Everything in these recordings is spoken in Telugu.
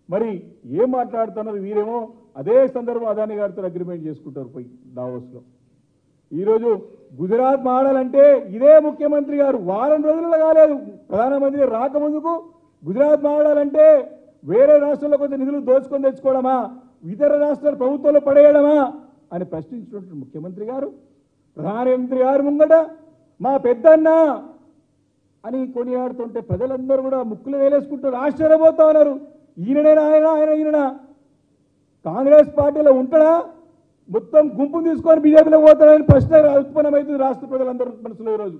మరి ఏం మాట్లాడుతున్నారు వీరేమో అదే సందర్భం అదాని గారితో అగ్రిమెంట్ చేసుకుంటారు పోయి దావోస్లో ఈరోజు గుజరాత్ మోడల్ అంటే ఇదే ముఖ్యమంత్రి గారు వారం రోజుల్లో కాలేదు ప్రధానమంత్రి రాకముందుకు గుజరాత్ మోడల్ అంటే వేరే రాష్ట్రంలో కొంత నిధులు దోచుకొని తెచ్చుకోవడమా ఇతర రాష్ట్రాల ప్రభుత్వంలో పడేయడమా అని ప్రశ్నించినటువంటి ముఖ్యమంత్రి గారు ప్రధానమంత్రి గారు ముంగట మా పెద్దన్న అని కొనియాడుతుంటే ప్రజలందరూ కూడా ముక్కులు వేలేసుకుంటారు ఆశ్చర్యపోతా ఉన్నారు ఈయననేనా ఆయన ఆయన ఈయననా కాంగ్రెస్ పార్టీలో ఉంటాడా మొత్తం గుంపును తీసుకొని బీజేపీలో పోతాడని ప్రశ్న ఉత్పన్నమవుతుంది రాష్ట్ర ప్రజలందరూ మనసులో ఈరోజు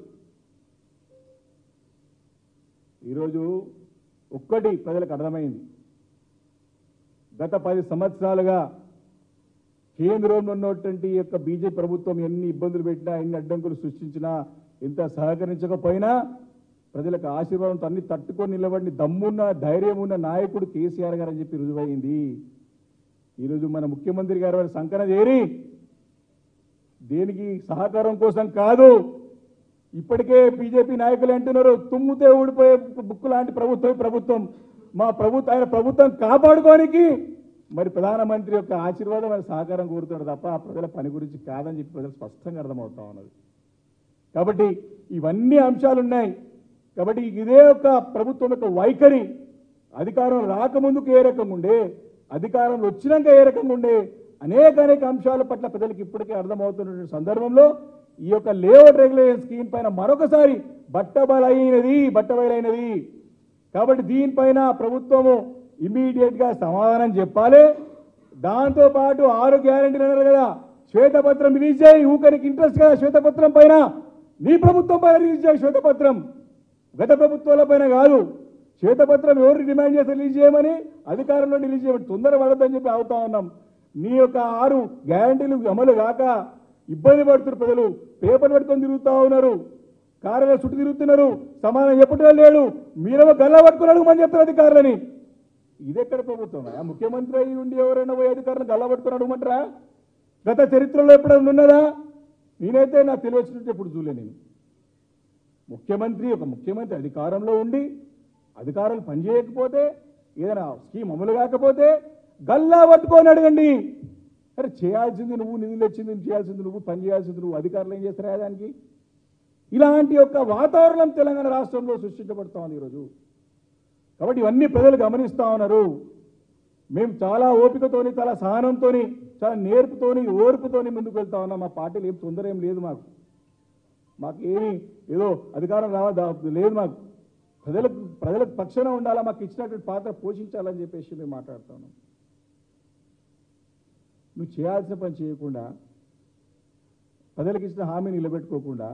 ఈరోజు ఒక్కటి ప్రజలకు అర్థమైంది గత పది సంవత్సరాలుగా కేంద్రంలో ఉన్నటువంటి ఈ యొక్క బీజేపీ ప్రభుత్వం ఎన్ని ఇబ్బందులు పెట్టినా ఎన్ని అడ్డంకులు సృష్టించినా ఎంత సహకరించకపోయినా ప్రజలకు ఆశీర్వాదంతో అన్ని తట్టుకొని నిలబడి దమ్మున్న ధైర్యం ఉన్న నాయకుడు కేసీఆర్ గారు అని చెప్పి రుజువైంది ఈరోజు మన ముఖ్యమంత్రి గారు వారి సంకన చేరి దేనికి సహకారం కోసం కాదు ఇప్పటికే బీజేపీ నాయకులు అంటున్నారు తుమ్ముతే ఊడిపోయే బుక్కు లాంటి ప్రభుత్వం ఈ ప్రభుత్వం మా ప్రభుత్వం ఆయన ప్రభుత్వం కాపాడుకోనికి మరి ప్రధానమంత్రి యొక్క ఆశీర్వాదం ఆయన సహకారం కోరుతున్నాడు తప్ప ఆ ప్రజల పని గురించి కాదని చెప్పి ప్రజలు స్పష్టంగా అర్థమవుతా ఉన్నది కాబట్టి ఇవన్నీ అంశాలు ఉన్నాయి కాబట్టి ఇదే యొక్క ప్రభుత్వం యొక్క వైఖరి అధికారం రాకముందుకు ఏ రకంగా ఉండే అధికారంలో వచ్చినాక ఏ రకంగా ఉండే అనేక అనేక అంశాల పట్ల ప్రజలకు ఇప్పటికే అర్థమవుతున్న సందర్భంలో ఈ యొక్క లేఅవుట్ రెగ్యులేషన్ స్కీమ్ పైన మరొకసారి బట్టబలైనది బట్టబయలైనది కాబట్టి దీనిపైన ప్రభుత్వము ఇమీడియట్ గా సమాధానం చెప్పాలి దాంతో పాటు ఆరు గ్యారెంటీలు అన్నారు కదా శ్వేతపత్రం రిలీజ్ చేయి ఊకరికి ఇంట్రెస్ట్ కదా శ్వేతపత్రం పైన నీ ప్రభుత్వం పైన రిలీజ్ చేయి శ్వేతపత్రం గత ప్రభుత్వాల పైన కాదు శ్వేతపత్రం ఎవరు డిమాండ్ చేస్తే రిలీజ్ చేయమని అధికారంలో రిలీజ్ చేయమని తొందర పడద్దని చెప్పి అవుతా ఉన్నాం నీ యొక్క ఆరు గ్యారంటీలు అమలు కాక ఇబ్బంది పడుతున్నారు ప్రజలు పేపర్ పెట్టుకొని తిరుగుతా ఉన్నారు కారులో చుట్టూ తిరుగుతున్నారు సమానం చెప్పడం లేడు మీరేమో గల్లా పట్టుకుని అడుగుమని చెప్తారు అధికారులని ఇదెక్కడ ప్రభుత్వం ఆ ముఖ్యమంత్రి అయి ఉండి ఎవరైనా పోయి అధికారులను గల్లా పట్టుకుని అడుగుమంటారా గత చరిత్రలో ఎప్పుడైనా ఉన్నదా నేనైతే నాకు తెలియచ్చినట్టు ఎప్పుడు చూడలే నేను ముఖ్యమంత్రి ఒక ముఖ్యమంత్రి అధికారంలో ఉండి అధికారులు పనిచేయకపోతే ఏదైనా స్కీమ్ అమలు కాకపోతే గల్లా పట్టుకొని అడగండి అరే చేయాల్సింది నువ్వు నిధులు వచ్చింది నువ్వు చేయాల్సింది నువ్వు పని చేయాల్సింది నువ్వు అధికారులు ఏం చేస్తారా దానికి ఇలాంటి యొక్క వాతావరణం తెలంగాణ రాష్ట్రంలో సృష్టించబడుతా ఉంది ఈరోజు కాబట్టి ఇవన్నీ ప్రజలు గమనిస్తా ఉన్నారు మేము చాలా ఓపికతోని చాలా సహనంతోని చాలా నేర్పుతోని ఓర్పుతోని ముందుకు వెళ్తా ఉన్నాం మా పార్టీలు ఏం తొందర ఏం లేదు మాకు మాకు ఏమి ఏదో అధికారం రావా దా- లేదు మాకు ప్రజలకు ప్రజలకు పక్షాన ఉండాలా మాకు ఇచ్చినటువంటి పాత్ర పోషించాలని చెప్పేసి మేము మాట్లాడుతా ఉన్నాం నువ్వు చేయాల్సిన పని చేయకుండా ప్రజలకు ఇచ్చిన హామీ నిలబెట్టుకోకుండా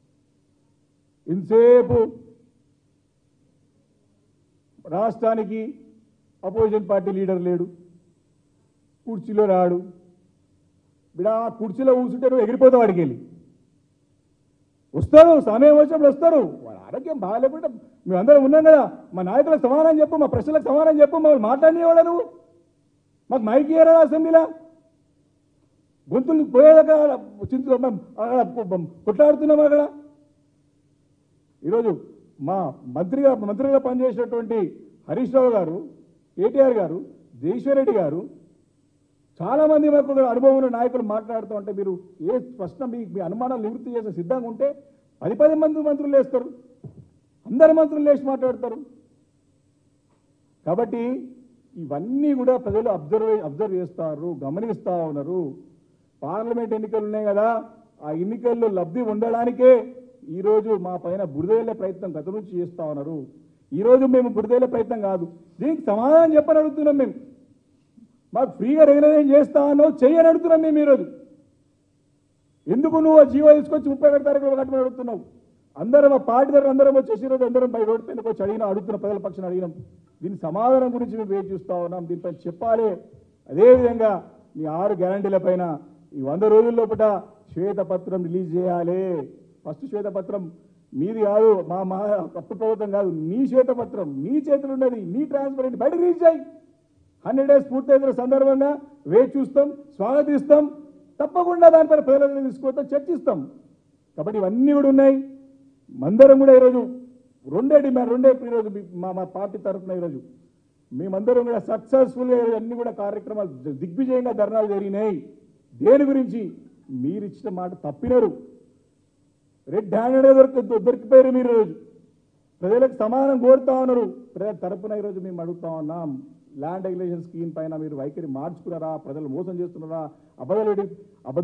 ఇంతసేపు రాష్ట్రానికి అపోజిషన్ పార్టీ లీడర్ లేడు కుర్చీలో రాడు బిడా ఆ కుర్చీలో కూర్చుంటే నువ్వు ఎగిరిపోతావు వాడికి వెళ్ళి వస్తారు సమయం వచ్చినప్పుడు వస్తారు వాళ్ళ ఆరోగ్యం బాగాలేకుండా మేమందరం ఉన్నాం కదా మా నాయకులకు సమాధానం చెప్పు మా ప్రశ్నలకు సమాధానం చెప్పు మమ్మల్ని మాట్లాడినవాడా నువ్వు మాకు మైక్ ఇయ్యరా అసెంబ్లీలా గొంతులు పోయేదాకా చింతలు కొట్లాడుతున్నాం అక్కడ ఈరోజు మా మంత్రిగా మంత్రిగా పనిచేసినటువంటి హరీష్ రావు గారు కేటీఆర్ గారు జగదీశ్వర్ గారు చాలా మంది మాకు కూడా అనుభవం ఉన్న నాయకులు మాట్లాడుతూ ఉంటే మీరు ఏ ప్రశ్న మీ మీ అనుమానాలు నివృత్తి చేసే సిద్ధంగా ఉంటే పది పది మంది మంత్రులు లేస్తారు అందరు మంత్రులు లేచి మాట్లాడతారు కాబట్టి ఇవన్నీ కూడా ప్రజలు అబ్జర్వ్ అబ్జర్వ్ చేస్తారు గమనిస్తూ ఉన్నారు పార్లమెంట్ ఎన్నికలు ఉన్నాయి కదా ఆ ఎన్నికల్లో లబ్ధి ఉండడానికే ఈరోజు మా పైన బురదేళ్లే ప్రయత్నం గత నుంచి చేస్తూ ఉన్నారు ఈరోజు మేము బురదేళ్లే ప్రయత్నం కాదు దీనికి సమాధానం చెప్పని అడుగుతున్నాం మేము మాకు ఫ్రీగా రెగ్యులైజేషన్ చేస్తా అన్నావు చెయ్యని అడుగుతున్నాం మేము ఈరోజు ఎందుకు నువ్వు ఆ జీవో తీసుకొచ్చి ముప్పై ఒకటి తారీఖులో కట్టమని అడుగుతున్నావు అందరం మా పార్టీ దగ్గర అందరం వచ్చేసి ఈరోజు అందరం బై రోడ్డు పైన వచ్చి అడిగినా అడుగుతున్న ప్రజల పక్షాన అడిగినాం దీని సమాధానం గురించి మేము వేచి చూస్తా ఉన్నాం దీనిపై చెప్పాలి అదేవిధంగా మీ ఆరు గ్యారంటీల పైన ఈ వంద రోజుల లోపల శ్వేతపత్రం రిలీజ్ చేయాలి ఫస్ట్ శ్వేతపత్రం మీది కాదు మా మా అప్పుడు ప్రభుత్వం కాదు నీ శ్వేతపత్రం నీ చేతులు ఉన్నది నీ ట్రాన్స్పరెంట్ బయట రిలీజ్ చేయి హండ్రెడ్ డేస్ పూర్తయిన సందర్భంగా వేచి చూస్తాం స్వాగతిస్తాం తప్పకుండా దానిపైన ప్రజలను తీసుకొస్తాం చర్చిస్తాం కాబట్టి ఇవన్నీ కూడా ఉన్నాయి మందరం కూడా ఈరోజు రెండే డిమాండ్ రెండే ఈరోజు మీ- మా మా పార్టీ తరఫున ఈరోజు మేమందరం కూడా సక్సెస్ఫుల్గా అన్ని కూడా కార్యక్రమాలు దిగ్విజయంగా ధర్నాలు జరిగినాయి దేని గురించి మీరు ఇచ్చిన మాట తప్పినారు రెడ్ హ్యాండెడ్గా దొరికి దొరికిపోయారు మీరు ఈరోజు ప్రజలకు సమానం కోరుతా ఉన్నారు ప్రజల తరపున ఈరోజు మేము అడుగుతా ఉన్నాం ల్యాండ్ రెగ్యులేషన్ స్కీమ్ పైన మీరు వైఖరి మార్చుకున్నారా ప్రజలు మోసం చేస్తున్నారా అబద్ధాలు అబద్ధ